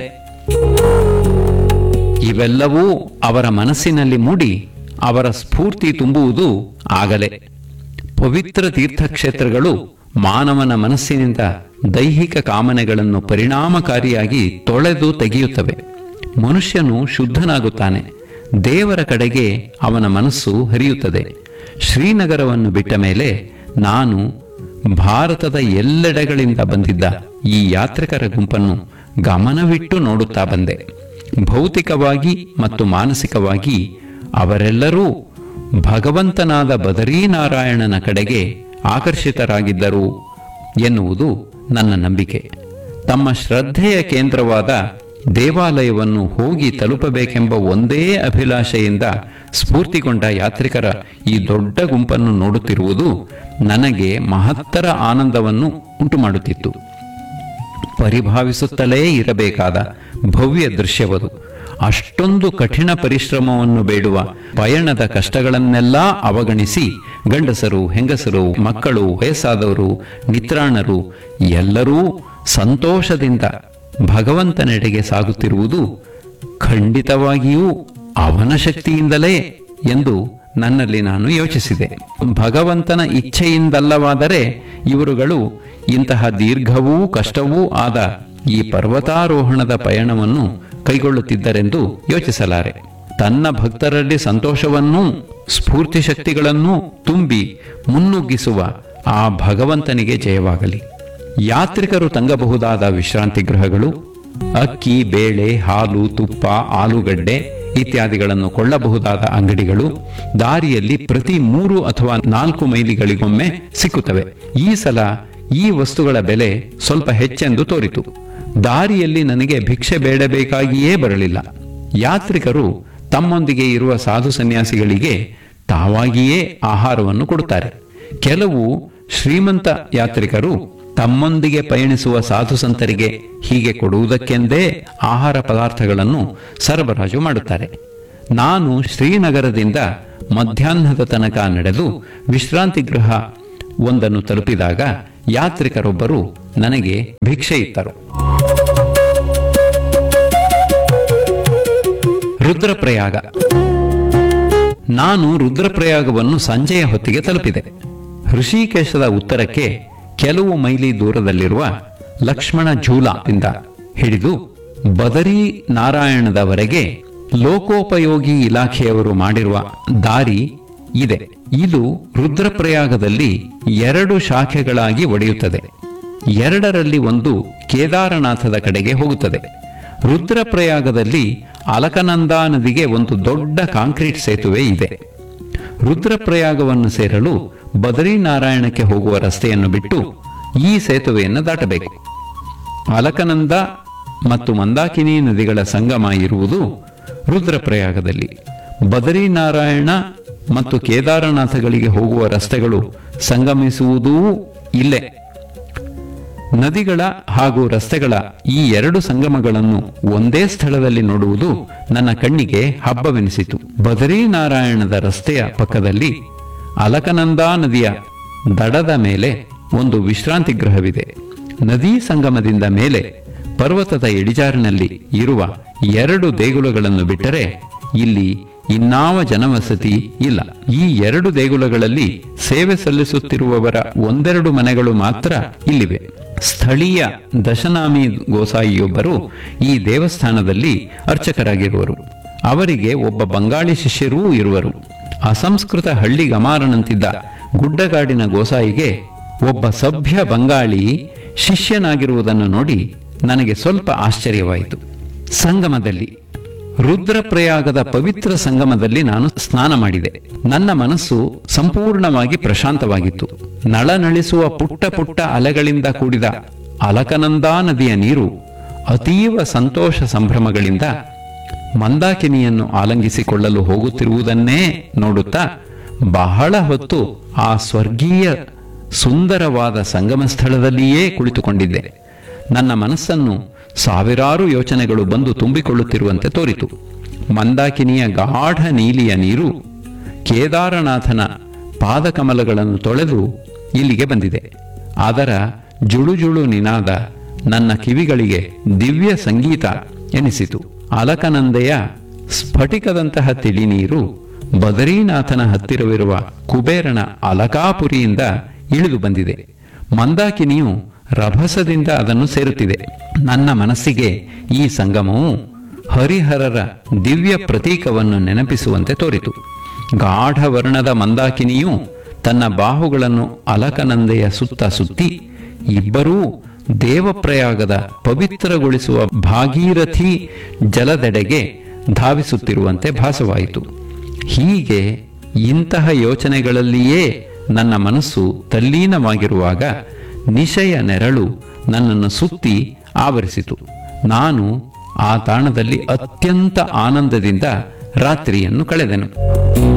ಇವೆಲ್ಲವೂ ಅವರ ಮನಸ್ಸಿನಲ್ಲಿ ಮೂಡಿ ಅವರ ಸ್ಫೂರ್ತಿ ತುಂಬುವುದು ಆಗಲೇ ಪವಿತ್ರ ತೀರ್ಥಕ್ಷೇತ್ರಗಳು ಮಾನವನ ಮನಸ್ಸಿನಿಂದ ದೈಹಿಕ ಕಾಮನೆಗಳನ್ನು ಪರಿಣಾಮಕಾರಿಯಾಗಿ ತೊಳೆದು ತೆಗೆಯುತ್ತವೆ ಮನುಷ್ಯನು ಶುದ್ಧನಾಗುತ್ತಾನೆ ದೇವರ ಕಡೆಗೆ ಅವನ ಮನಸ್ಸು ಹರಿಯುತ್ತದೆ ಶ್ರೀನಗರವನ್ನು ಬಿಟ್ಟ ಮೇಲೆ ನಾನು ಭಾರತದ ಎಲ್ಲೆಡೆಗಳಿಂದ ಬಂದಿದ್ದ ಈ ಯಾತ್ರಿಕರ ಗುಂಪನ್ನು ಗಮನವಿಟ್ಟು ನೋಡುತ್ತಾ ಬಂದೆ ಭೌತಿಕವಾಗಿ ಮತ್ತು ಮಾನಸಿಕವಾಗಿ ಅವರೆಲ್ಲರೂ ಭಗವಂತನಾದ ಬದರೀನಾರಾಯಣನ ಕಡೆಗೆ ಆಕರ್ಷಿತರಾಗಿದ್ದರು ಎನ್ನುವುದು ನನ್ನ ನಂಬಿಕೆ ತಮ್ಮ ಶ್ರದ್ಧೆಯ ಕೇಂದ್ರವಾದ ದೇವಾಲಯವನ್ನು ಹೋಗಿ ತಲುಪಬೇಕೆಂಬ ಒಂದೇ ಅಭಿಲಾಷೆಯಿಂದ ಸ್ಫೂರ್ತಿಗೊಂಡ ಯಾತ್ರಿಕರ ಈ ದೊಡ್ಡ ಗುಂಪನ್ನು ನೋಡುತ್ತಿರುವುದು ನನಗೆ ಮಹತ್ತರ ಆನಂದವನ್ನು ಉಂಟುಮಾಡುತ್ತಿತ್ತು ಪರಿಭಾವಿಸುತ್ತಲೇ ಇರಬೇಕಾದ ಭವ್ಯ ದೃಶ್ಯವದು ಅಷ್ಟೊಂದು ಕಠಿಣ ಪರಿಶ್ರಮವನ್ನು ಬೇಡುವ ಪಯಣದ ಕಷ್ಟಗಳನ್ನೆಲ್ಲ ಅವಗಣಿಸಿ ಗಂಡಸರು ಹೆಂಗಸರು ಮಕ್ಕಳು ವಯಸ್ಸಾದವರು ನಿತ್ರಾಣರು ಎಲ್ಲರೂ ಸಂತೋಷದಿಂದ ಭಗವಂತನೆಡೆಗೆ ಸಾಗುತ್ತಿರುವುದು ಖಂಡಿತವಾಗಿಯೂ ಅವನ ಶಕ್ತಿಯಿಂದಲೇ ಎಂದು ನನ್ನಲ್ಲಿ ನಾನು ಯೋಚಿಸಿದೆ ಭಗವಂತನ ಇಚ್ಛೆಯಿಂದಲ್ಲವಾದರೆ ಇವರುಗಳು ಇಂತಹ ದೀರ್ಘವೂ ಕಷ್ಟವೂ ಆದ ಈ ಪರ್ವತಾರೋಹಣದ ಪಯಣವನ್ನು ಕೈಗೊಳ್ಳುತ್ತಿದ್ದರೆಂದು ಯೋಚಿಸಲಾರೆ ತನ್ನ ಭಕ್ತರಲ್ಲಿ ಸಂತೋಷವನ್ನೂ ಸ್ಫೂರ್ತಿ ಶಕ್ತಿಗಳನ್ನೂ ತುಂಬಿ ಮುನ್ನುಗ್ಗಿಸುವ ಆ ಭಗವಂತನಿಗೆ ಜಯವಾಗಲಿ ಯಾತ್ರಿಕರು ತಂಗಬಹುದಾದ ವಿಶ್ರಾಂತಿ ಗೃಹಗಳು ಅಕ್ಕಿ ಬೇಳೆ ಹಾಲು ತುಪ್ಪ ಆಲೂಗಡ್ಡೆ ಇತ್ಯಾದಿಗಳನ್ನು ಕೊಳ್ಳಬಹುದಾದ ಅಂಗಡಿಗಳು ದಾರಿಯಲ್ಲಿ ಪ್ರತಿ ಮೂರು ಅಥವಾ ನಾಲ್ಕು ಮೈಲಿಗಳಿಗೊಮ್ಮೆ ಸಿಕ್ಕುತ್ತವೆ ಈ ಸಲ ಈ ವಸ್ತುಗಳ ಬೆಲೆ ಸ್ವಲ್ಪ ಹೆಚ್ಚೆಂದು ತೋರಿತು ದಾರಿಯಲ್ಲಿ ನನಗೆ ಭಿಕ್ಷೆ ಬೇಡಬೇಕಾಗಿಯೇ ಬರಲಿಲ್ಲ ಯಾತ್ರಿಕರು ತಮ್ಮೊಂದಿಗೆ ಇರುವ ಸಾಧು ಸನ್ಯಾಸಿಗಳಿಗೆ ತಾವಾಗಿಯೇ ಆಹಾರವನ್ನು ಕೊಡುತ್ತಾರೆ ಕೆಲವು ಶ್ರೀಮಂತ ಯಾತ್ರಿಕರು ತಮ್ಮೊಂದಿಗೆ ಪಯಣಿಸುವ ಸಾಧು ಸಂತರಿಗೆ ಹೀಗೆ ಕೊಡುವುದಕ್ಕೆಂದೇ ಆಹಾರ ಪದಾರ್ಥಗಳನ್ನು ಸರಬರಾಜು ಮಾಡುತ್ತಾರೆ ನಾನು ಶ್ರೀನಗರದಿಂದ ಮಧ್ಯಾಹ್ನದ ತನಕ ನಡೆದು ವಿಶ್ರಾಂತಿ ಗೃಹ ಒಂದನ್ನು ತಲುಪಿದಾಗ ಯಾತ್ರಿಕರೊಬ್ಬರು ನನಗೆ ಭಿಕ್ಷೆ ಇತ್ತರು ರುದ್ರಪ್ರಯಾಗ ನಾನು ರುದ್ರಪ್ರಯಾಗವನ್ನು ಸಂಜೆಯ ಹೊತ್ತಿಗೆ ತಲುಪಿದೆ ಋಷಿಕೇಶದ ಉತ್ತರಕ್ಕೆ ಕೆಲವು ಮೈಲಿ ದೂರದಲ್ಲಿರುವ ಲಕ್ಷ್ಮಣ ಝೂಲಾದಿಂದ ಹಿಡಿದು ಬದರಿ ನಾರಾಯಣದವರೆಗೆ ಲೋಕೋಪಯೋಗಿ ಇಲಾಖೆಯವರು ಮಾಡಿರುವ ದಾರಿ ಇದೆ ಇದು ರುದ್ರಪ್ರಯಾಗದಲ್ಲಿ ಎರಡು ಶಾಖೆಗಳಾಗಿ ಒಡೆಯುತ್ತದೆ ಎರಡರಲ್ಲಿ ಒಂದು ಕೇದಾರನಾಥದ ಕಡೆಗೆ ಹೋಗುತ್ತದೆ ರುದ್ರಪ್ರಯಾಗದಲ್ಲಿ ಅಲಕನಂದಾ ನದಿಗೆ ಒಂದು ದೊಡ್ಡ ಕಾಂಕ್ರೀಟ್ ಸೇತುವೆ ಇದೆ ರುದ್ರಪ್ರಯಾಗವನ್ನು ಸೇರಲು ಬದರಿನಾರಾಯಣಕ್ಕೆ ಹೋಗುವ ರಸ್ತೆಯನ್ನು ಬಿಟ್ಟು ಈ ಸೇತುವೆಯನ್ನು ದಾಟಬೇಕು ಅಲಕನಂದ ಮತ್ತು ಮಂದಾಕಿನಿ ನದಿಗಳ ಸಂಗಮ ಇರುವುದು ರುದ್ರಪ್ರಯಾಗದಲ್ಲಿ ಬದರಿನಾರಾಯಣ ಮತ್ತು ಕೇದಾರನಾಥಗಳಿಗೆ ಹೋಗುವ ರಸ್ತೆಗಳು ಸಂಗಮಿಸುವುದೂ ಇಲ್ಲೇ ನದಿಗಳ ಹಾಗೂ ರಸ್ತೆಗಳ ಈ ಎರಡು ಸಂಗಮಗಳನ್ನು ಒಂದೇ ಸ್ಥಳದಲ್ಲಿ ನೋಡುವುದು ನನ್ನ ಕಣ್ಣಿಗೆ ಹಬ್ಬವೆನಿಸಿತು ಬದರಿನಾರಾಯಣದ ರಸ್ತೆಯ ಪಕ್ಕದಲ್ಲಿ ಅಲಕನಂದಾ ನದಿಯ ದಡದ ಮೇಲೆ ಒಂದು ವಿಶ್ರಾಂತಿ ಗೃಹವಿದೆ ನದೀ ಸಂಗಮದಿಂದ ಮೇಲೆ ಪರ್ವತದ ಇಳಿಜಾರಿನಲ್ಲಿ ಇರುವ ಎರಡು ದೇಗುಲಗಳನ್ನು ಬಿಟ್ಟರೆ ಇಲ್ಲಿ ಇನ್ನಾವ ಜನವಸತಿ ಇಲ್ಲ ಈ ಎರಡು ದೇಗುಲಗಳಲ್ಲಿ ಸೇವೆ ಸಲ್ಲಿಸುತ್ತಿರುವವರ ಒಂದೆರಡು ಮನೆಗಳು ಮಾತ್ರ ಇಲ್ಲಿವೆ ಸ್ಥಳೀಯ ದಶನಾಮಿ ಗೋಸಾಯಿಯೊಬ್ಬರು ಈ ದೇವಸ್ಥಾನದಲ್ಲಿ ಅರ್ಚಕರಾಗಿರುವರು ಅವರಿಗೆ ಒಬ್ಬ ಬಂಗಾಳಿ ಶಿಷ್ಯರೂ ಇರುವರು ಅಸಂಸ್ಕೃತ ಹಳ್ಳಿ ಗಮಾರನಂತಿದ್ದ ಗುಡ್ಡಗಾಡಿನ ಗೋಸಾಯಿಗೆ ಒಬ್ಬ ಸಭ್ಯ ಬಂಗಾಳಿ ಶಿಷ್ಯನಾಗಿರುವುದನ್ನು ನೋಡಿ ನನಗೆ ಸ್ವಲ್ಪ ಆಶ್ಚರ್ಯವಾಯಿತು ಸಂಗಮದಲ್ಲಿ ರುದ್ರಪ್ರಯಾಗದ ಪವಿತ್ರ ಸಂಗಮದಲ್ಲಿ ನಾನು ಸ್ನಾನ ಮಾಡಿದೆ ನನ್ನ ಮನಸ್ಸು ಸಂಪೂರ್ಣವಾಗಿ ಪ್ರಶಾಂತವಾಗಿತ್ತು ನಳನಳಿಸುವ ಪುಟ್ಟ ಪುಟ್ಟ ಅಲೆಗಳಿಂದ ಕೂಡಿದ ಅಲಕನಂದಾ ನದಿಯ ನೀರು ಅತೀವ ಸಂತೋಷ ಸಂಭ್ರಮಗಳಿಂದ ಮಂದಾಕಿನಿಯನ್ನು ಆಲಂಗಿಸಿಕೊಳ್ಳಲು ಹೋಗುತ್ತಿರುವುದನ್ನೇ ನೋಡುತ್ತಾ ಬಹಳ ಹೊತ್ತು ಆ ಸ್ವರ್ಗೀಯ ಸುಂದರವಾದ ಸಂಗಮ ಸ್ಥಳದಲ್ಲಿಯೇ ಕುಳಿತುಕೊಂಡಿದ್ದೆ ನನ್ನ ಮನಸ್ಸನ್ನು ಸಾವಿರಾರು ಯೋಚನೆಗಳು ಬಂದು ತುಂಬಿಕೊಳ್ಳುತ್ತಿರುವಂತೆ ತೋರಿತು ಮಂದಾಕಿನಿಯ ಗಾಢ ನೀಲಿಯ ನೀರು ಕೇದಾರನಾಥನ ಪಾದಕಮಲಗಳನ್ನು ತೊಳೆದು ಇಲ್ಲಿಗೆ ಬಂದಿದೆ ಅದರ ಜುಳುಜುಳು ನಿನಾದ ನನ್ನ ಕಿವಿಗಳಿಗೆ ದಿವ್ಯ ಸಂಗೀತ ಎನಿಸಿತು ಅಲಕನಂದೆಯ ಸ್ಫಟಿಕದಂತಹ ತಿಳಿ ನೀರು ಬದರೀನಾಥನ ಹತ್ತಿರವಿರುವ ಕುಬೇರನ ಅಲಕಾಪುರಿಯಿಂದ ಇಳಿದು ಬಂದಿದೆ ಮಂದಾಕಿನಿಯು ರಭಸದಿಂದ ಅದನ್ನು ಸೇರುತ್ತಿದೆ ನನ್ನ ಮನಸ್ಸಿಗೆ ಈ ಸಂಗಮವು ಹರಿಹರರ ದಿವ್ಯ ಪ್ರತೀಕವನ್ನು ನೆನಪಿಸುವಂತೆ ತೋರಿತು ಗಾಢ ವರ್ಣದ ಮಂದಾಕಿನಿಯು ತನ್ನ ಬಾಹುಗಳನ್ನು ಅಲಕನಂದೆಯ ಸುತ್ತ ಸುತ್ತಿ ಇಬ್ಬರೂ ದೇವಪ್ರಯಾಗದ ಪವಿತ್ರಗೊಳಿಸುವ ಭಾಗೀರಥಿ ಜಲದೆಡೆಗೆ ಧಾವಿಸುತ್ತಿರುವಂತೆ ಭಾಸವಾಯಿತು ಹೀಗೆ ಇಂತಹ ಯೋಚನೆಗಳಲ್ಲಿಯೇ ನನ್ನ ಮನಸ್ಸು ತಲ್ಲೀನವಾಗಿರುವಾಗ ನಿಶಯ ನೆರಳು ನನ್ನನ್ನು ಸುತ್ತಿ ಆವರಿಸಿತು ನಾನು ಆ ತಾಣದಲ್ಲಿ ಅತ್ಯಂತ ಆನಂದದಿಂದ ರಾತ್ರಿಯನ್ನು ಕಳೆದನು